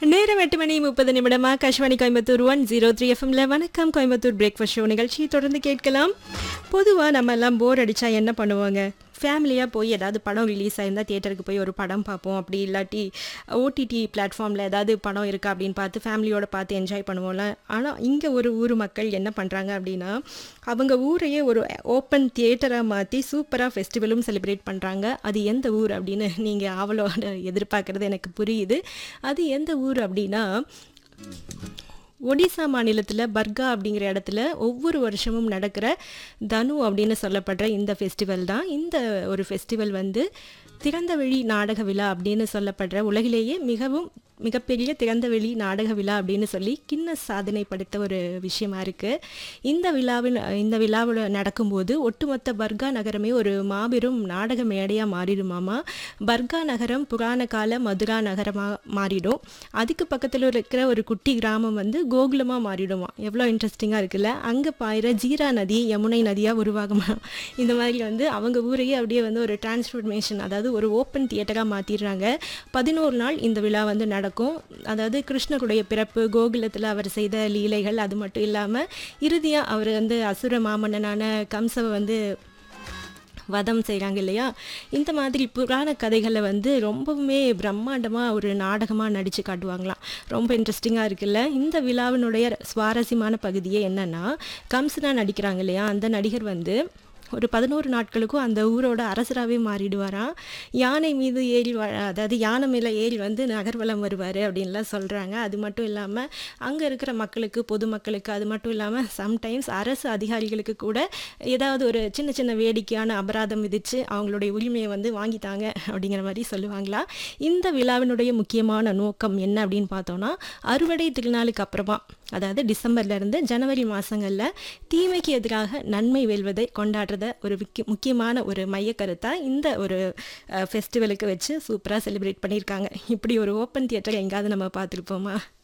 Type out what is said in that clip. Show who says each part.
Speaker 1: நேரம் எட்டு மணி முப்பது நிமிடம் Akashvani Coimbatore one zero three எஃப்எம்ல வணக்கம் கோயம்புத்தூர் பிரேக்ஃபாஸ்ட் ஷோ நிகழ்ச்சி தொடர்ந்து கேட்கலாம் பொதுவாக நம்ம எல்லாம் போர் அடிச்சா என்ன பண்ணுவாங்க ஃபேமிலியாக போய் ஏதாவது படம் ரிலீஸ் ஆயிருந்தால் தியேட்டருக்கு போய் ஒரு படம் பார்ப்போம் அப்படி இல்லாட்டி ஓடிடி பிளாட்ஃபார்மில் ஏதாவது படம் இருக்கா அப்படின்னு பார்த்து ஃபேமிலியோட பார்த்து என்ஜாய் பண்ணுவோம்ல ஆனால் இங்கே ஒரு ஊர் மக்கள் என்ன பண்ணுறாங்க அப்படின்னா அவங்க ஊரையே ஒரு ஓப்பன் தியேட்டராக மாற்றி சூப்பராக ஃபெஸ்டிவலும் செலிப்ரேட் பண்ணுறாங்க அது எந்த ஊர் அப்படின்னு நீங்கள் ஆவலோட எதிர்பார்க்குறது எனக்கு புரியுது அது எந்த ஊர் அப்படின்னா ஒடிசா மாநிலத்தில் பர்கா அப்படிங்கிற இடத்துல ஒவ்வொரு வருஷமும் நடக்கிற தனு அப்படின்னு சொல்லப்படுற இந்த ஃபெஸ்டிவல் தான் இந்த ஒரு ஃபெஸ்டிவல் வந்து திறந்தவெளி நாடக விழா அப்படின்னு சொல்லப்படுற உலகிலேயே மிகவும் மிகப்பெரிய திறந்தவெளி நாடக விழா அப்படின்னு சொல்லி கின்னஸ் சாதனை படைத்த ஒரு விஷயமா இருக்குது இந்த விழாவில் இந்த விழாவில் நடக்கும்போது ஒட்டுமொத்த பர்கா நகரமே ஒரு மாபெரும் நாடக மேடையாக மாறிடுமாமா பர்கா நகரம் புராண கால மதுரா நகரமாக மாறிடும் அதுக்கு பக்கத்தில் இருக்கிற ஒரு குட்டி கிராமம் வந்து கோகுலமாக மாறிடுமா எவ்வளோ இன்ட்ரெஸ்டிங்காக இருக்குல்ல அங்கே பாயிற ஜீரா நதி யமுனை நதியாக உருவாகுமா இந்த மாதிரி வந்து அவங்க ஊரையே அப்படியே வந்து ஒரு டிரான்ஸ்ஃபர்மேஷன் அதாவது ஒரு ஓப்பன் தியேட்டராக மாற்றிடுறாங்க பதினோரு நாள் இந்த விழா வந்து நடக்கும் அதாவது கிருஷ்ணருடைய பிறப்பு கோகுலத்தில் அவர் செய்த லீலைகள் அது மட்டும் இல்லாமல் இறுதியாக அவர் வந்து அசுர மாமன்னனான கம்சவை வந்து வதம் செய்கிறாங்க இல்லையா இந்த மாதிரி புராண கதைகளை வந்து ரொம்பவுமே பிரம்மாண்டமாக ஒரு நாடகமாக நடித்து காட்டுவாங்களாம் ரொம்ப இன்ட்ரெஸ்டிங்காக இருக்குல்ல இந்த விழாவினுடைய சுவாரஸ்யமான பகுதியே என்னென்னா கம்சனா நடிக்கிறாங்க இல்லையா அந்த நடிகர் வந்து ஒரு பதினோரு நாட்களுக்கும் அந்த ஊரோட அரசராகவே மாறிடுவாராம் யானை மீது ஏறி வ அதாவது யானை மேலே ஏறி வந்து நகர்வலம் வருவார் அப்படின்லாம் சொல்கிறாங்க அது மட்டும் இல்லாமல் அங்கே இருக்கிற மக்களுக்கு பொதுமக்களுக்கு அது மட்டும் இல்லாமல் சம்டைம்ஸ் அரசு அதிகாரிகளுக்கு கூட ஏதாவது ஒரு சின்ன சின்ன வேடிக்கையான அபராதம் விதித்து அவங்களுடைய உரிமையை வந்து வாங்கிட்டாங்க அப்படிங்கிற மாதிரி சொல்லுவாங்களா இந்த விழாவினுடைய முக்கியமான நோக்கம் என்ன அப்படின்னு பார்த்தோன்னா அறுவடை திருநாளுக்கு அப்புறமா அதாவது டிசம்பர்லேருந்து ஜனவரி மாதங்களில் தீமைக்கு எதிராக நன்மை வெல்வதை கொண்டாடுறத ஒரு முக்கிய முக்கியமான ஒரு மையக்கருத்தாக இந்த ஒரு ஃபெஸ்டிவலுக்கு வச்சு சூப்பராக செலிப்ரேட் பண்ணியிருக்காங்க இப்படி ஒரு ஓப்பன் தியேட்டர் எங்கேயாவது நம்ம பார்த்துருப்போமா